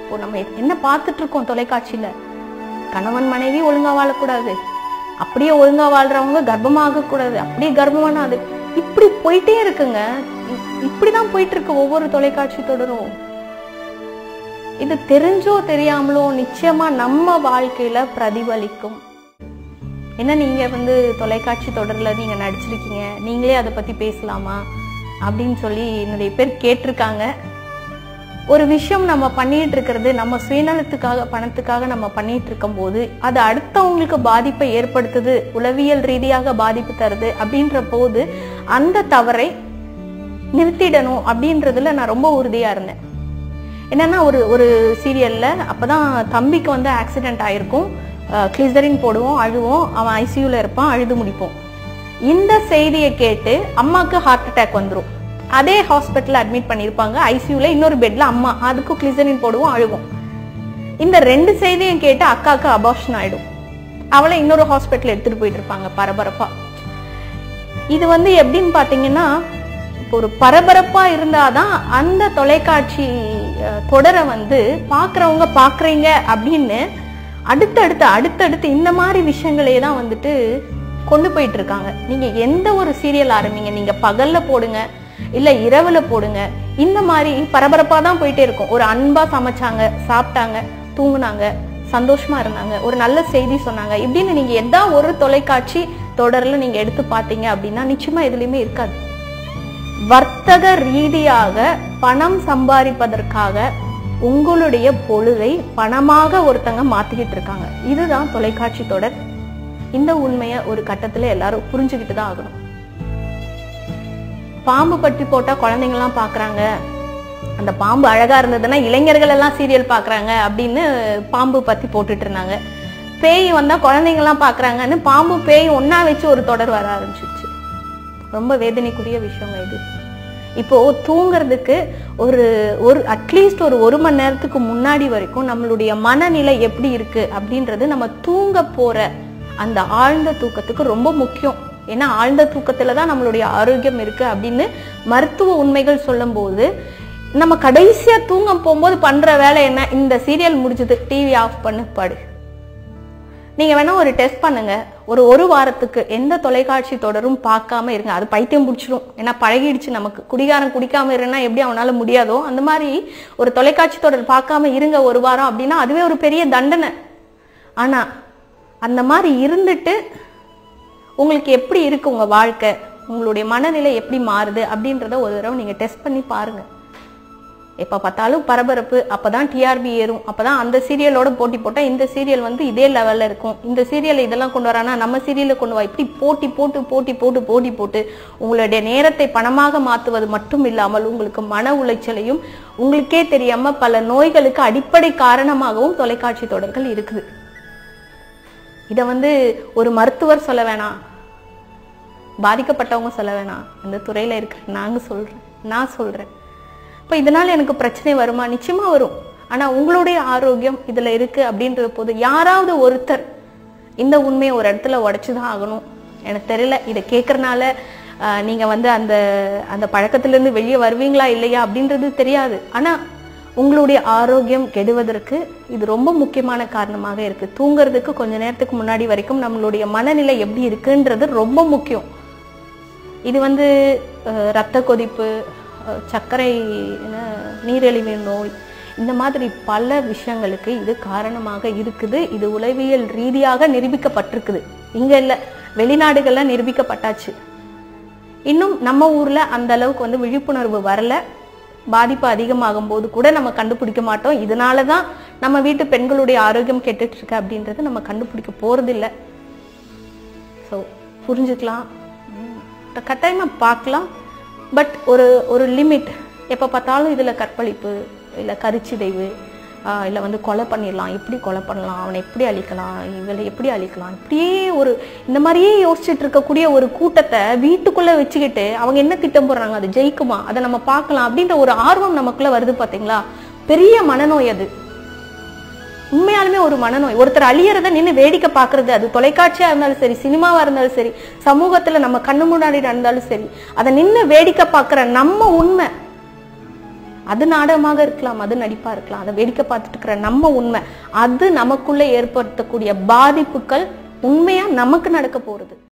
இப்போ நம்ம என்ன பார்த்துட்டு இருக்கோம் தொலைக்காட்சியில கணவன் மனைவி ஒழுங்கா வாழக்கூடாது அப்படியே ஒழுங்கா வாழ்றவங்க கர்ப்பமாக கூடாது அப்படியே கர்ப்பமான அது இப்படி போயிட்டே இருக்குங்க இ- இப்படிதான் போயிட்டு இருக்கு ஒவ்வொரு தொலைக்காட்சி தொடரும் இது தெரிஞ்சோ தெரியாமலோ நிச்சயமா நம்ம வாழ்க்கையில பிரதிபலிக்கும் என்ன நீங்க வந்து தொலைக்காட்சி தொடர்ல நீங்க நடிச்சிருக்கீங்க நீங்களே அதை பத்தி பேசலாமா அப்படின்னு சொல்லி நிறைய பேர் கேட்டிருக்காங்க ஒரு விஷயம் நம்ம பண்ணிட்டு இருக்கிறது நம்ம சுயநலத்துக்காக பணத்துக்காக நம்ம பண்ணிட்டு இருக்கும்போது அது அடுத்தவங்களுக்கு பாதிப்பை ஏற்படுத்துது உளவியல் ரீதியாக பாதிப்பு தருது அப்படின்ற போது அந்த தவறை நிறுத்திடணும் அப்படின்றதுல நான் ரொம்ப உறுதியா இருந்தேன் என்னன்னா ஒரு ஒரு சீரியல்ல அப்பதான் தம்பிக்கு வந்து ஆக்சிடென்ட் ஆயிருக்கும் கிளிசரின் போடுவோம் அழுவோம் அவன் ஐசியூல இருப்பான் அழுது முடிப்போம் இந்த செய்தியை கேட்டு அம்மாக்கு ஹார்ட் அட்டாக் வந்துரும் அதே ஹாஸ்பிட்டல் அட்மிட் பண்ணியிருப்பாங்க ஐசியூல இன்னொரு பெட்ல அம்மா அதுக்கும் கிளிசரின் போடுவோம் அழுவோம் இந்த ரெண்டு செய்தியும் கேட்டு அக்காவுக்கு அபார்ஷன் ஆயிடும் அவளை இன்னொரு ஹாஸ்பிட்டல் எடுத்துட்டு போயிட்டு இருப்பாங்க பரபரப்பா இது வந்து எப்படின்னு பாத்தீங்கன்னா இப்போ ஒரு பரபரப்பா இருந்தாதான் அந்த தொலைக்காட்சி அஹ், தொடரை வந்து பாக்குறவங்க பாக்குறீங்க அப்படின்னு அடுத்தடுத்து அடுத்தடுத்து இந்த மாதிரி விஷயங்களே தான் வந்துட்டு கொண்டு போயிட்டு இருக்காங்க நீங்க எந்த ஒரு சீரியல் ஆரம்பிங்க நீங்க பகல்ல போடுங்க இல்ல இரவுல போடுங்க இந்த மாதிரி பரபரப்பா தான் போயிட்டே இருக்கும் ஒரு அன்பா சமைச்சாங்க சாப்பிட்டாங்க தூங்குனாங்க சந்தோஷமா இருந்தாங்க ஒரு நல்ல செய்தி சொன்னாங்க இப்படின்னு நீங்க எதா ஒரு தொலைக்காட்சி தொடர்ல நீங்க எடுத்து பார்த்தீங்க அப்படின்னா நிச்சயமா எதுலயுமே இருக்காது வர்த்தக ரீதியாக பணம் சம்பாதிப்பதற்காக உங்களுடைய பொழுதை பணமாக ஒருத்தங்க மாத்திக்கிட்டு இருக்காங்க இதுதான் தொலைக்காட்சி தொடர் இந்த உண்மையை ஒரு கட்டத்துல எல்லாரும் புரிஞ்சுக்கிட்டு தான் ஆகணும் பாம்பு பட்டி போட்டா குழந்தைங்கலாம் பாக்குறாங்க அந்த பாம்பு அழகா இருந்ததுன்னா இளைஞர்கள் எல்லாம் சீரியல் பாக்குறாங்க அப்படின்னு பாம்பு பத்தி போட்டுட்டு இருந்தாங்க பேய் வந்தா குழந்தைங்கலாம் பாக்குறாங்கன்னு பாம்பு பேய் ஒண்ணா வச்சு ஒரு தொடர் வர ஆரம்பிச்சிருச்சு ரொம்ப வேதனைக்குரிய விஷயங்க இது இப்போ தூங்குறதுக்கு ஒரு ஒரு அட்லீஸ்ட் ஒரு ஒரு மணி நேரத்துக்கு முன்னாடி வரைக்கும் நம்மளுடைய மனநிலை எப்படி இருக்கு அப்படின்றது நம்ம தூங்க போற அந்த ஆழ்ந்த தூக்கத்துக்கு ரொம்ப முக்கியம் ஏன்னா ஆழ்ந்த தூக்கத்துல தான் நம்மளுடைய ஆரோக்கியம் இருக்கு அப்படின்னு மருத்துவ உண்மைகள் சொல்லும்போது நம்ம கடைசியா தூங்க போகும்போது பண்ற வேலை என்ன இந்த சீரியல் முடிஞ்சது டிவி ஆஃப் பண்ணு படு நீங்க வேணா ஒரு டெஸ்ட் பண்ணுங்க ஒரு ஒரு வாரத்துக்கு எந்த தொலைக்காட்சி தொடரும் பார்க்காம இருங்க அது பைத்தியம் பிடிச்சிரும் ஏன்னா பழகிடுச்சு நமக்கு குடிகாரன் குடிக்காம இருந்தா எப்படி அவனால முடியாதோ அந்த மாதிரி ஒரு தொலைக்காட்சி தொடர் பார்க்காம இருங்க ஒரு வாரம் அப்படின்னா அதுவே ஒரு பெரிய தண்டனை ஆனா அந்த மாதிரி இருந்துட்டு உங்களுக்கு எப்படி இருக்கு உங்க வாழ்க்கை உங்களுடைய மனநிலை எப்படி மாறுது அப்படின்றத ஒரு தடவை நீங்க டெஸ்ட் பண்ணி பாருங்க எப்ப பார்த்தாலும் பரபரப்பு அப்பதான் டிஆர்பி ஏறும் அப்பதான் அந்த சீரியலோட போட்டி போட்டா இந்த சீரியல் வந்து இதே லெவல்ல இருக்கும் இந்த சீரியல் இதெல்லாம் கொண்டு வரானா நம்ம சீரியல்ல கொண்டு வா இப்படி போட்டி போட்டு போட்டி போட்டு போட்டி போட்டு உங்களுடைய நேரத்தை பணமாக மாத்துவது மட்டும் இல்லாமல் உங்களுக்கு மன உளைச்சலையும் உங்களுக்கே தெரியாம பல நோய்களுக்கு அடிப்படை காரணமாகவும் தொலைக்காட்சி தொடர்கள் இருக்குது இதை வந்து ஒரு மருத்துவர் சொல்ல வேணாம் பாதிக்கப்பட்டவங்க சொல்ல வேணாம் இந்த துறையில இருக்கிற நாங்க சொல்றேன் நான் சொல்றேன் இப்போ இதனால எனக்கு பிரச்சனை வருமா நிச்சயமா வரும் ஆனா உங்களுடைய ஆரோக்கியம் இதுல இருக்கு அப்படின்றது போது யாராவது ஒருத்தர் இந்த உண்மையை ஒரு இடத்துல உடைச்சுதான் ஆகணும் எனக்கு தெரியல இதை கேட்கறனால ஆஹ், நீங்க வந்து அந்த அந்த பழக்கத்துல இருந்து வெளியே வருவீங்களா இல்லையா அப்படின்றது தெரியாது ஆனா உங்களுடைய ஆரோக்கியம் கெடுவதற்கு இது ரொம்ப முக்கியமான காரணமாக இருக்கு தூங்குறதுக்கு கொஞ்ச நேரத்துக்கு முன்னாடி வரைக்கும் நம்மளுடைய மனநிலை எப்படி இருக்குன்றது ரொம்ப முக்கியம் இது வந்து அஹ், இரத்த கொதிப்பு அஹ், சர்க்கரை என்ன, நீரிழிவு நோய் இந்த மாதிரி பல விஷயங்களுக்கு இது காரணமாக இருக்குது இது உளவியல் ரீதியாக நிரூபிக்கப்பட்டிருக்குது இங்க இல்ல வெளிநாடுகள்ல நிரூபிக்கப்பட்டாச்சு இன்னும் நம்ம ஊர்ல அந்த அளவுக்கு வந்து விழிப்புணர்வு வரல பாதிப்பு அதிகமாகும் போது கூட நம்ம கண்டுபிடிக்க மாட்டோம் இதனால தான் நம்ம வீட்டு பெண்களுடைய ஆரோக்கியம் கெட்டுட்டு இருக்கு அப்படின்றது நம்ம கண்டுபிடிக்க போறதில்லை ஸோ புரிஞ்சுக்கலாம் உம், கட்டாயமா பார்க்கலாம் பட் ஒரு ஒரு லிமிட் எப்போ பார்த்தாலும் இதில் கற்பழிப்பு இல்லை கருச்சிதைவு இல்லை வந்து கொலை பண்ணிடலாம் எப்படி கொலை பண்ணலாம் அவனை எப்படி அழிக்கலாம் இவளை எப்படி அழிக்கலாம் இப்படியே ஒரு இந்த மாதிரியே யோசிச்சுட்டு இருக்கக்கூடிய ஒரு கூட்டத்தை வீட்டுக்குள்ளே வச்சுக்கிட்டு அவங்க என்ன திட்டம் போடுறாங்க அது ஜெயிக்குமா அதை நம்ம பார்க்கலாம் அப்படின்ற ஒரு ஆர்வம் நமக்குள்ள வருது பார்த்தீங்களா பெரிய மனநோய் அது உண்மையாலுமே ஒரு மனநோய் ஒருத்தர் அழியறத நின்று வேடிக்கை பார்க்கறது அது தொலைக்காட்சியா இருந்தாலும் சரி சினிமாவா இருந்தாலும் சரி சமூகத்துல நம்ம கண்ணு முன்னாடி நடந்தாலும் சரி அதை நின்று வேடிக்கை பார்க்குற நம்ம உண்மை அது நாடகமாக இருக்கலாம் அது நடிப்பா இருக்கலாம் அதை வேடிக்கை பார்த்துட்டு இருக்கிற நம்ம உண்மை அது நமக்குள்ள ஏற்படுத்தக்கூடிய பாதிப்புகள் உண்மையா நமக்கு நடக்க போறது